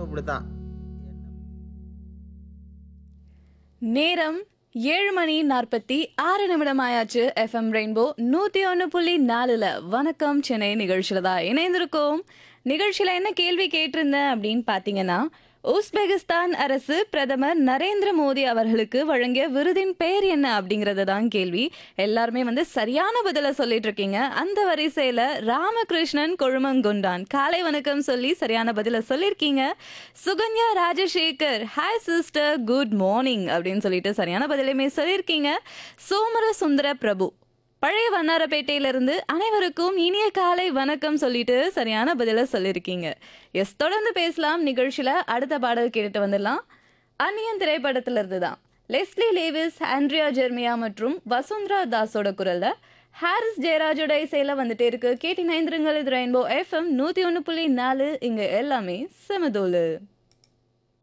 இப்படித்தான் நேரம் ஏழு மணி நாற்பத்தி ஆறு நிமிடம் ஆயாச்சு எஃப்எம் ரெயின்போ நூத்தி ஒன்று புள்ளி நாலுல வணக்கம் சென்னை நிகழ்ச்சியில தான் இணைந்திருக்கோம் நிகழ்ச்சியில என்ன கேள்வி கேட்டிருந்தேன் அப்படின்னு பாத்தீங்கன்னா உஸ்பெகிஸ்தான் அரசு பிரதமர் நரேந்திர மோடி அவர்களுக்கு வழங்கிய விருதின் பெயர் என்ன அப்படிங்கறது தான் கேள்வி எல்லாருமே வந்து சரியான பதில சொல்லிட்டு இருக்கீங்க அந்த வரிசையில ராமகிருஷ்ணன் கொழுமங்குண்டான் காலை வணக்கம் சொல்லி சரியான பதில சொல்லியிருக்கீங்க Sukanya Rajasekhar hi sister good morning அப்படின்னு சொல்லிட்டு சரியான பதிலுமே சொல்லியிருக்கீங்க சோமர சுந்தர பிரபு பழைய வண்ணாரப்பேட்டையிலிருந்து அனைவருக்கும் இனிய காலை வணக்கம் சொல்லிட்டு சரியான பதில சொல்லியிருக்கீங்க எஸ் தொடர்ந்து பேசலாம் நிகழ்ச்சியில அடுத்த பாடல் கேட்டுட்டு வந்துடலாம் அந்நியன் திரைப்படத்துல இருந்து தான் லெஸ்லி லேவிஸ் ஆண்ட்ரியா ஜெர்மியா மற்றும் வசுந்தரா தாஸோட குரல்ல ஹாரிஸ் ஜெயராஜோட இசையில வந்துட்டே இருக்கு கேட்டி நைந்திரங்கள் இது ரெயின்போ எஃப்எம் நூத்தி ஒன்று புள்ளி நாலு இங்க எல்லாமே செமதோலு